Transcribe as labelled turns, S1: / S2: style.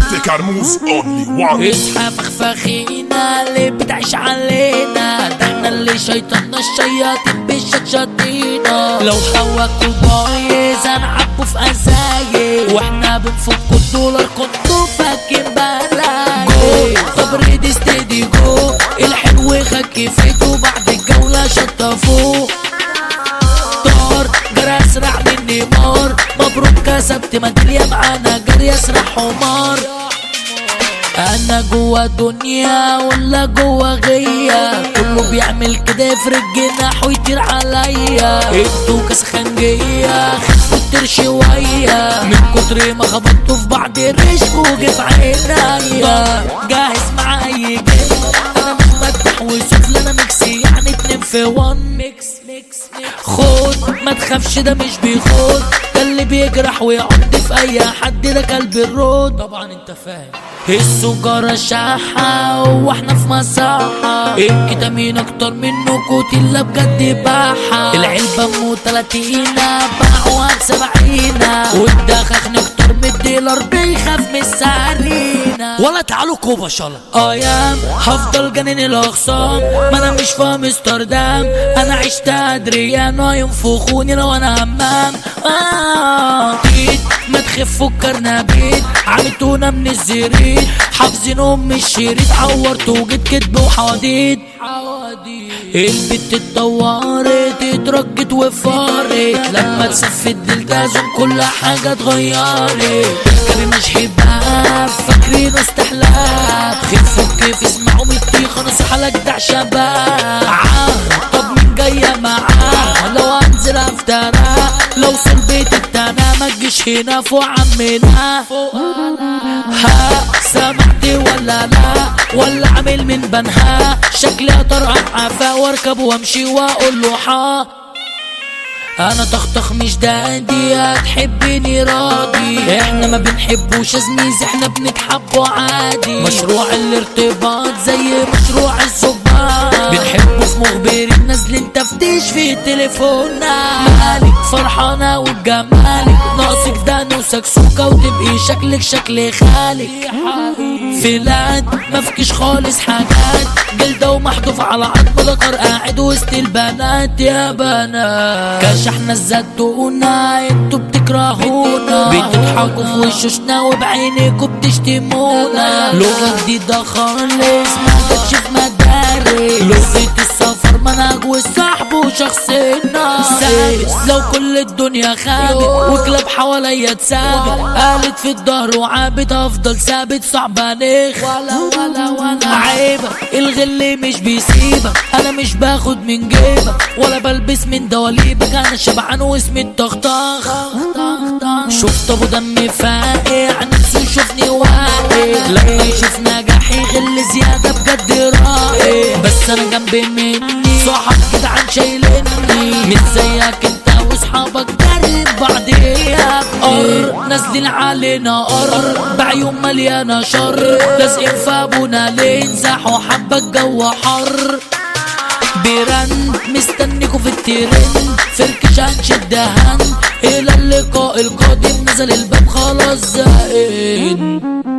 S1: كرموز اونلي وان
S2: اصحى فخفخينا اللي بتعيش علينا ده احنا اللي شيطاننا الشياطين بالشطشطينا لو هواكوا بايظ هنعبوا في ازايز واحنا بنفك الدولار كنتوا فاكين بلاي طب ريدي ستيدي جو الحلو خكفته بعد الجولة شطفوه طار جرى اسرع من نيمار مبروك كسبت ميدالية معانا جري اسرع حمار انا جوا دنيا ولا جوا غيا كله بيعمل كده يفرق جناح ويطير عليا انتوا كسخنجية خفتر شوية من كتر ما خبطتوا في بعض الريش فوق في عينيا جاهز مع اي جيم انا مش مدح وسفل انا ميكسي يعني اتنين في وان ميكس ميكس خد ما تخافش ده مش بيخد ده اللي بيجرح ويعض في اي حد ده كلب الرود طبعا انت فاهم السجارة شاحة واحنا في مساحة الكتامين اكتر منه كوتيلا بجد باحة العلبة ام تلاتينا باعوها بسبعينا والدخخ نكتر من الديلر بيخاف من السعرينا ولا تعالوا كوبا شالا ايام هفضل جنين الاخصام ما انا مش في امستردام انا عشت ادريانو ينفخوني لو انا همام آه اكيد ما تخف الكرنبيت عملتونا من الزريد حافظينهم من الشريط عورت وجيت كدب وحواديت البت اتطورت اترجت وفارت لما تسف الدلتازم كل حاجة اتغيرت كان مش حباب فاكرينه استحلاب خفوا كيف اسمعوا متيخة نصيحة لجدع شباب طب مين جاية معاه لو انزل افترى لو صلبيت التنا ما تجيش هنا فوق عمنا ها سمعت ولا لا ولا عامل من بنها شكلي اطرح عفا واركب وامشي واقول له حا انا طخطخ مش دادي هتحبني راضي احنا ما بنحبوش زميز احنا بنتحبه عادي مشروع الارتباط زي مشروع الظباط بنحبه في مخبرين نازلين تفتيش في تليفوننا مالك فرحانة وجمالك ناقصك دان وسكسوكة وتبقي شكلك شكل خالك في لاد مفكش خالص حاجات جلدة ومحذوف على عظم ذكر قاعد وسط البنات يا بنات كشحنا الزتونة انتوا بتكرهونا بتضحكوا في وشوشنا وبعينيكوا بتشتمونا لغة جديدة خالص ما جاتش في مدارس لغة السفر منهج والصحب وشخصنا ثابت لو كل الدنيا خابت وكلاب حواليا تسابق قالت في الظهر وعابت افضل ثابت صعب انخ ولا ولا ولا عيبة الغل مش بيسيبك انا مش باخد من جيبك ولا بلبس من دواليبك انا شبعان واسمي الطخطخ شفت ابو دمي فاقع نفسه يشوفني واقع لما يشوف نجاحي غل زيادة بجد رائع بس انا جنبي مني صحاب جدعان شايلني مش زيك انت واصحابك دارين بعضيها قر نازلين علينا قر بعيون مليانة شر لازقين في ابونا ليه ينزحوا حبة الجو حر بيرن مستنيكوا في الترند فركش هنشد هن الى اللقاء القادم نزل الباب خلاص زائد